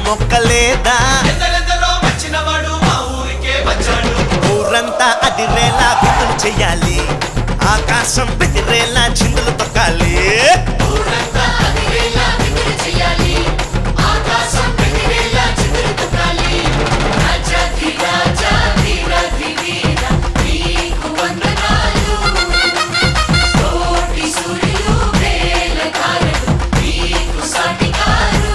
మొక్కలేదా ఎందరెందరో వచ్చినవాడు మా ఊరికే వచ్చాడు ఊరంతా అదిరేలా విధులు చెయ్యాలి ఆకాశం బెదిరేలా చిందులు తొక్కాలి ఊరంతా అదిరేలా విధులు చెయ్యాలి. ఆకాశం పెదిరేలా చిగురు తొక్కాలి. రాజాధి రాజా వీరాధి వీర, నీకు వందనాలు. కోటి సూర్యులు వేల తారలు, నీకు సాటికారు.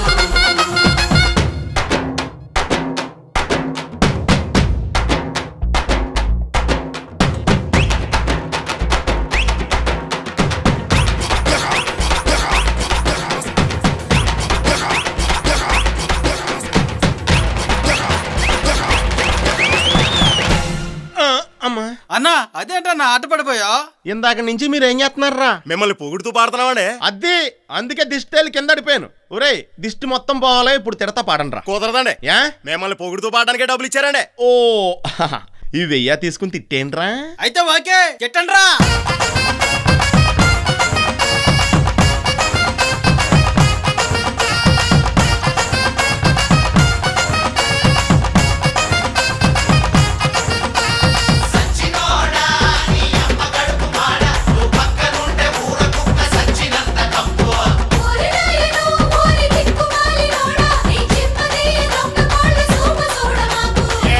అమ్మా అన్నా అదేంటన్నా ఆట పడిపోయా ఇందాక నుంచి మీరు ఏం చేస్తున్నారా మిమ్మల్ని పొగుడుతూ పాడుతున్నామండే అది అందుకే దిష్టి కింద అడిపోయాను ఒరేయ్ దిష్టి మొత్తం పోవాలా ఇప్పుడు తిడతా పాడండ్రా కుదరదండి యా మిమ్మల్ని పొగుడుతూ పాడడానికే డబ్బులు ఇచ్చారండి ఓ ఇవి వెయ్యా తీసుకుని తిట్టేంట్రా అయితే ఓకే చెట్టండ్రా ఓరి నాయనో, ఓరి దిక్కుమాలినోడా, నీ చిమ్మది దొంగ కోళ్ళ సూప చూడమాకు.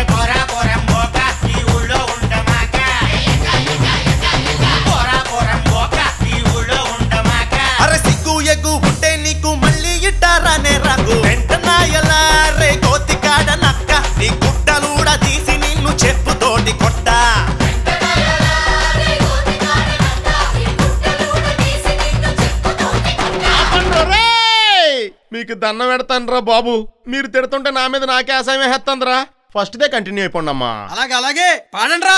అరే సిగ్గు ఎగ్గు ఉంటే నీకు మళ్ళీ ఇట్టారానే రాకు వెంటనాయలా రే కోతి కాడ నక్క నీ గుడ్డలూడ తీసి నిన్ను చెప్పుతోటి కొట్టా రే గోతి కాడనంట, ఈ గుడ్డలూడ తీసి నిన్ను చెప్పుతోటి కొట్టా. ఒరేయ్! మీకు దండం పెడతానురా బాబు మీరు తిడుతుంటే నా మీద నాకే అసహ్యం వేస్తుందిరా ఫస్ట్ దే కంటిన్యూ అయిపోండి అమ్మా అలాగే అలాగే పాడండ్రా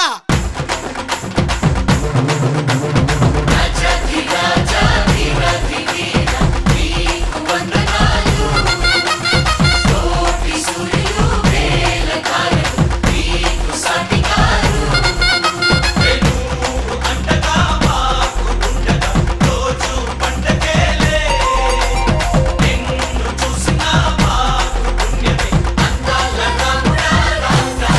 రాజాధి రాజా వీరాధి వీర, నీకు వందనాలు. కోటి సూర్యులు వేల తారలు, నీకు సాటికారు. అందాల రాముడా రారా.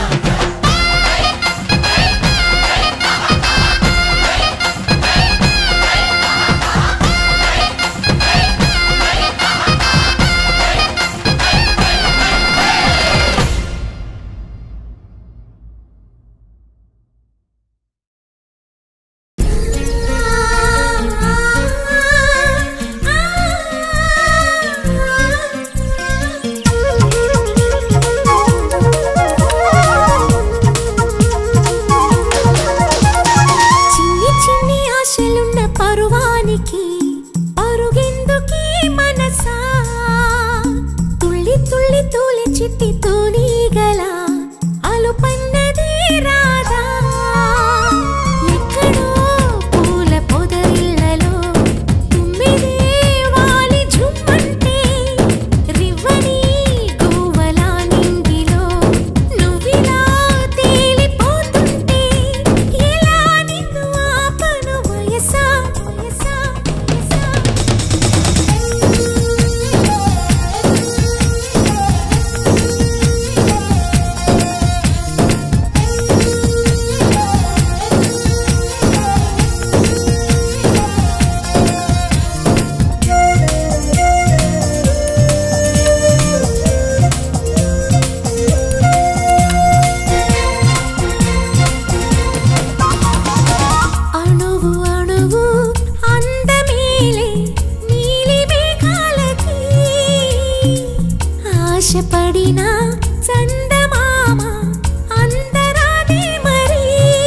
చిన్ని చిన్ని ఆశలున్న పరువానికి పరుగెందుకీ మనసా తుళ్ళి తుళ్ళి తూలి చిట్టి తూనీగల అలుపన్నది రాదా ఎక్కడో పూల పొదరిళ్ళలో తుమ్మిదే వాలి ఝుమ్మంటే రివ్వని గువ్వలా నింగిలో నువ్విలా తేలిపోతుంటే ఎలా నిన్ను ఆపను వయసా వయసా వయసా అణువు అణువు అందమేలే నీలి మేఘాలకి ఆశపడిన చందమామ అందరాదే మరి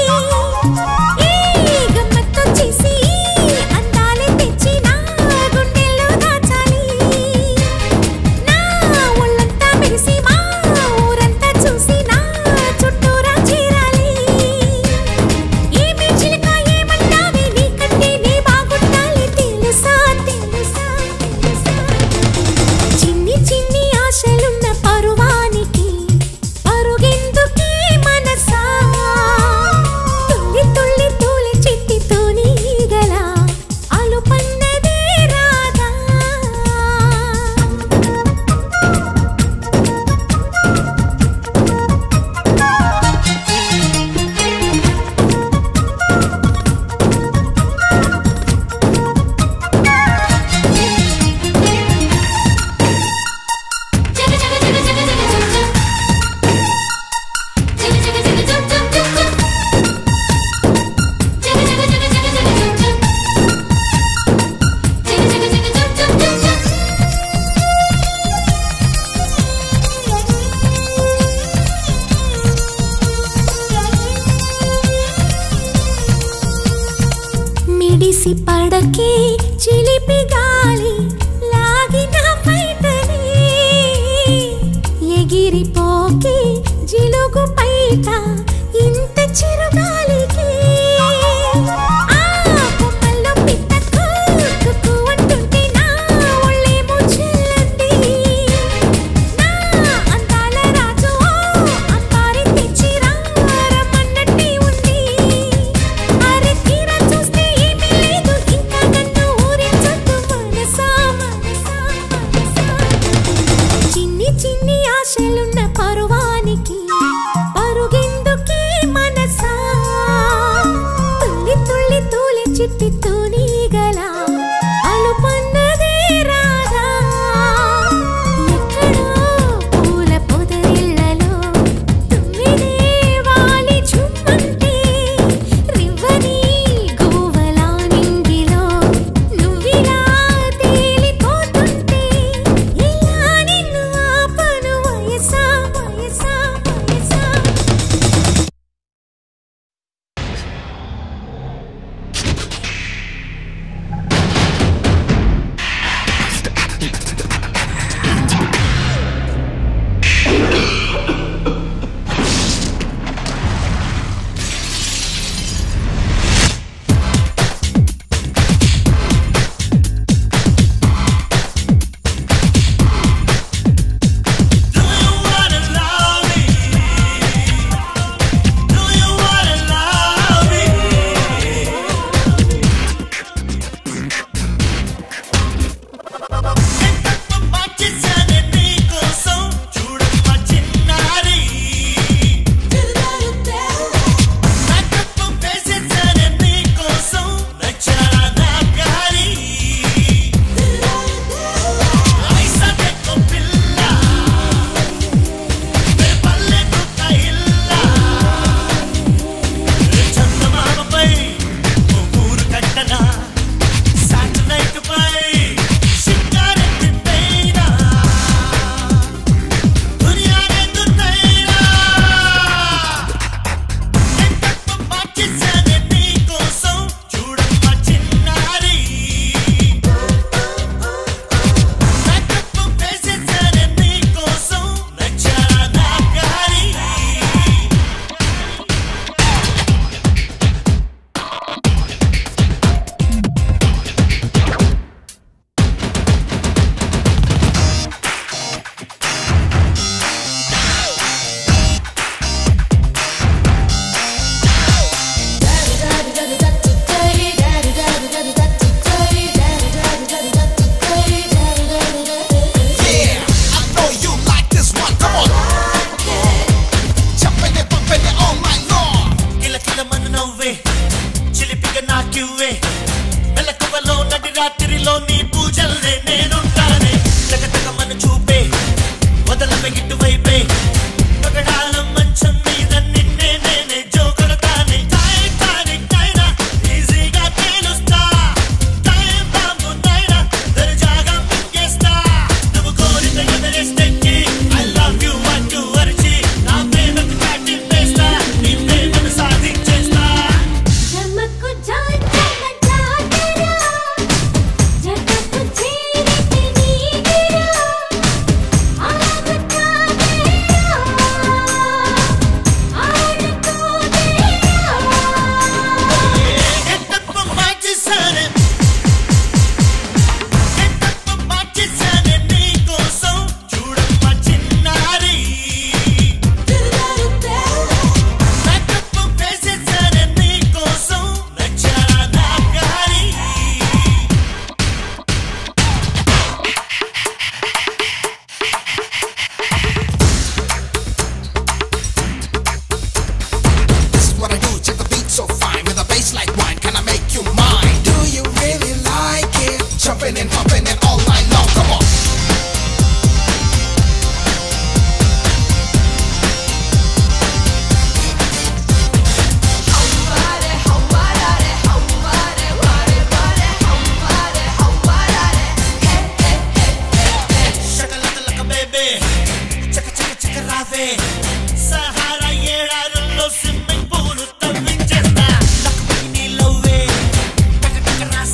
ఈ గమ్మత్తొచ్చేసి అందాలే తెచ్చి నా గుండెల్లో దాచాలి నా ఒళ్ళంతా మెరిసి మా ఊరంతా చూసి నా చుట్టూరా చేరాలి ఏమి చిలక ఏమంటావి నీకంటే నీ బాగుండాలి తెలుసా తెలుసా తెలుసా చిన్ని చిన్ని ఆశలున్న పరువానికి పరుగెందు ఎగిసి పడకే చిలిపి గాలి లాగిన బయటనే ఎగిరిపోకే జిలుగు బయట ఇంత చిరుగాలికి ఆ కొమ్మల్లో పిట్ట కుక్కు అంటుంటే నా ఒళ్ళేమో చెల్లంది నా అందాల రాజు అంబారి తెచ్చి రమ్మన్నట్టే ఉంది అరే తీరా చూస్తే ఏమీ లేదు ఇంకా నన్ను ఊరించొద్దు మనసా మనసా మనసా చిన్ని చిన్ని ఆశలున్న పరువానికి పరుగెందుకే మనసా తుల్లి తుల్లి తూలి చిట్టి తూనీగల అలుపన్నదే రాదా ఎక్కడో పూల పొదరిళ్ళలో తుమ్మిదే వాలి చుమ్మంటే రివ్వని గువ్వలా నింగిలో నువ్విలా తేలిపోతుంటే ఇలా నిన్ను ఆపను వయసా వయసా వయసా Do you wanna love me? Do you wanna love me? ఎంతకు మార్చేసానే నీకోసం చూడమ్మా చిన్నారి నాకప్పు వేసేసానే నీకోసం నచ్చారా నా ప్యారీ ఐసా తెక్కో పిల్ల మే పల్లె కుక్క ఇల్ల చందమామపై ఓ ఊరు కట్టనా సాటిలైట్ పై షికారెత్తి పైన దునియానే దున్నైనా ఎంతకు మార్చేసానే నీకోసం చూడమ్మా చిన్నారి నాకప్పు వేసేసానే నీకోసం నచ్చారా నా ప్యారీ Yeah, I know you like this one. Come on. Jumping and bumping it all night long. కిలకిలమను నవ్వే చిలిపిగా నాకివ్వే మెలకువలో నడి రాత్రిలో నీ పూజల్లే నేనుంటానే తగతగమను చూపే వదలవే ఇటువైపే పగడాల మంచం మీద నిన్నే నేనే జోకొడతానే టైటానిక్ అయినా ఈజీగా తేలుస్తా టైం బాంబు నైనా దర్జాగా మింగేస్తా నువ్వు కోరిన ఎదరెస్టెక్కి ఐ లవ్ యు అంటూ అరిచి నా ప్రేమకు చాటింపేస్తా నీ ప్రేమను సాధించేస్తా జమకు జాతర జాతర జగకు చేరితే నీగిరా ఆగుతావేరా ఆడుకోవేరా ఎంతకు మార్చేసానే ఎంతకు మార్చేసానే నీకోసం చూడమ్మా చిన్నారి నాకప్పు వేసేసానే నీకోసం నచ్చారా నా ప్యారీ This is what I do. Check the beat so fine with a bass like wine. Can I make you mine? Do you really like it? Jumping and bumping it all night long. Come on. షకలకలక బేబే చక చక చక రావే Sahara ఏడారుల్లో swimming pool తవ్వించేస్తా లక్ష్మి నీ లవ్వే టక టక నా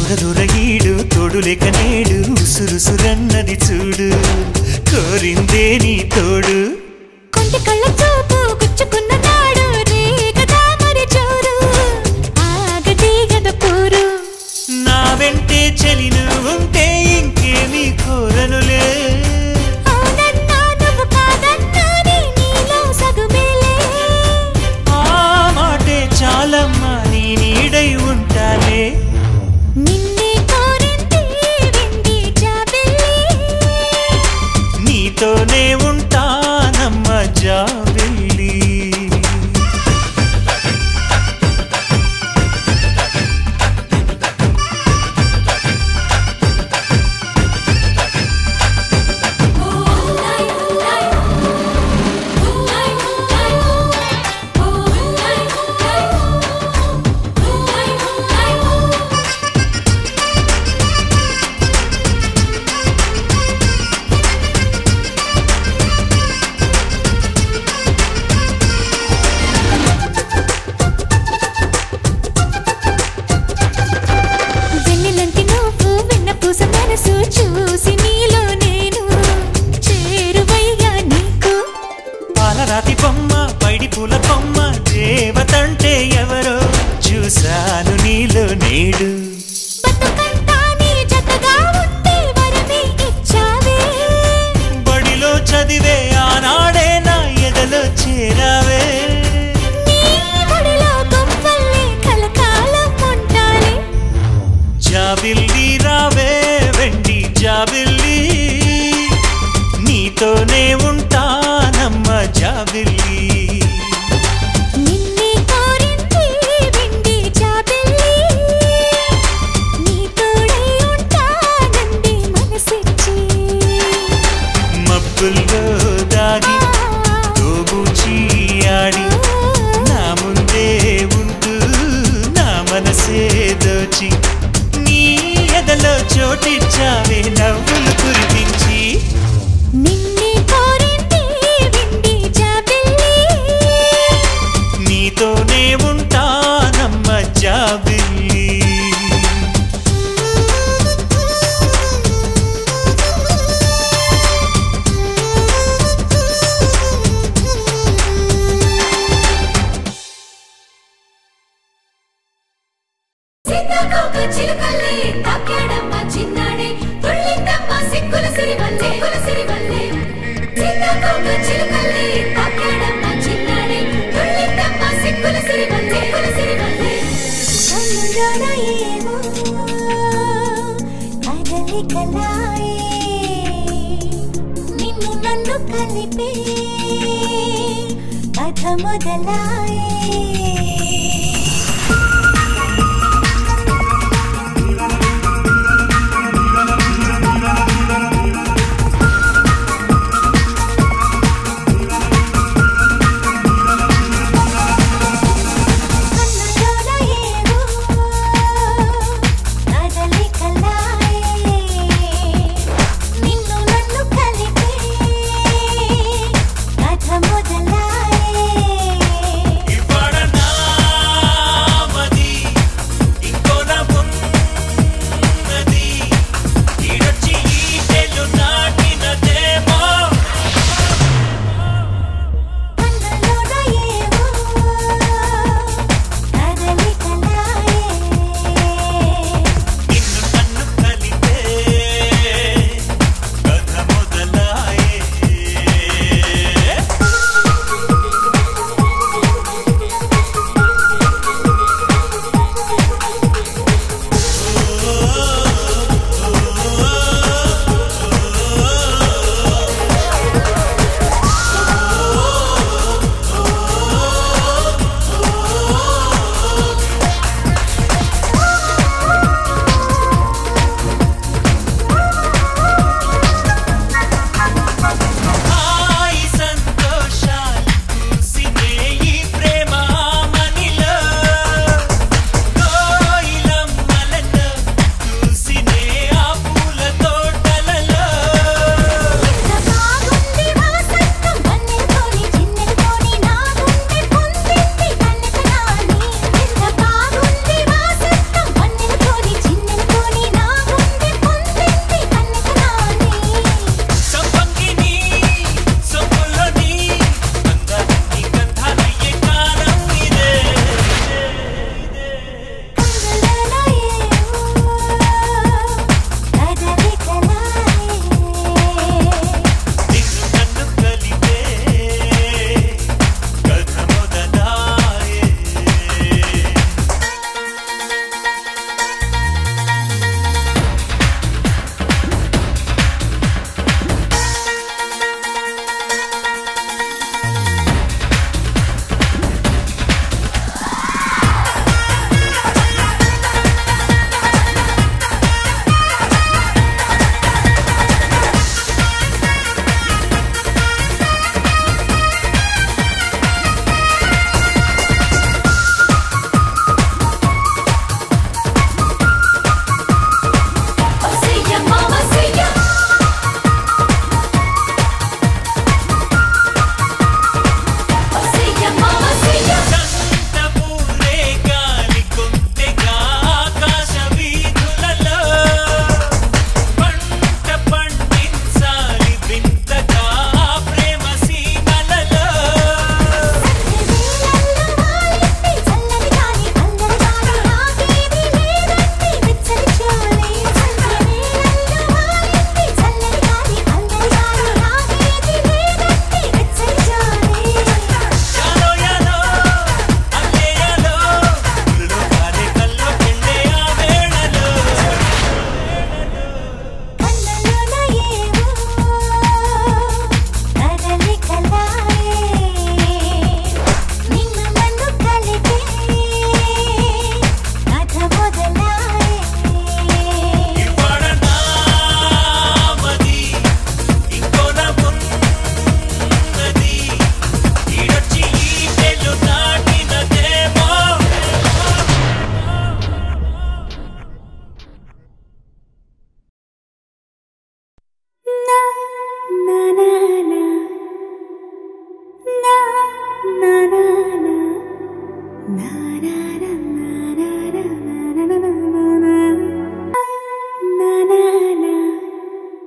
దూర దూర ఈడు తోడు లేక నేడు ఉసురుసురన్నది చూడు కోరిందే నీ తోడు కొంటి కళ్ళ చూపు గుచ్చుకున్న నాడు రేగదా మరి చూరు ఆగది గద పూరు నా వెంటే చలి ఉంటే ఇంకేమీ కోరనులే అవునన్నా నువ్వు కాదన్నా నీ నీలో సగుమేలే ఆ మాటే చాలమ్మా నీ నీడై ఉంటాలే నిన్నే కోరింది వెండి జాబిల్లి నీతోనే ఉంటానమ్మ జాబిల్లి వెన్నెలంటి నువ్వు వెన్న పూస మనసు చూసి నీలో నేను చేరువయ్యా నీకు పాలరాతి బొమ్మ పైడి పూల బొమ్మ దేవతంటే ఎవరో చూశాను నీలో నేడు బతుకంతా నీ జతగా ఉంటే వరమే ఇచ్చావే బడిలో చదివే ఆనాడే నా ఎదలో చేరావే నీ ఒడిలో గొప్పల్లే కలకాలం ఉంటాలే జాబిల్లి రావే వెండి జాబిల్లి నీతోనే ఉంటానమ్మ జాబిల్లి నిన్నే కోరింది వెండి జాబిల్లి నీ తోడై ఉంటానంది మనసిచ్చి మబ్బుల్లో దాగి తోబూచి ఆడి నా ముందే ఉంటూ నా మనసే దోచి నీ ఎదలో చోటిచ్చావే నవ్వులు కురిపించి నిన్నే కోరింది వెండి జాబిల్లి నీతోనే ఉంటానమ్మ జాబిల్లి సీతాకోక చిలుకల్లే తాకాడమ్మ చిన్నాడే తుళ్ళిందమ్మ సిక్కుల సిరివల్లే కుల సిరివల్లే సీతాకోక చిలుకల్లే తాకాడమ్మ చిన్నాడే తుళ్ళిందమ్మ సిక్కుల సిరివల్లే కుల సిరివల్లే కన్నులోన ఏమో కదలికలాయే నిన్ను నన్ను కలిపే కథ మొదలాయే కన్నులోన ఏవో కదలికలాయే నిన్ను నన్ను కలిపే కథ మొదలాయే ఇవ్వడనా నానా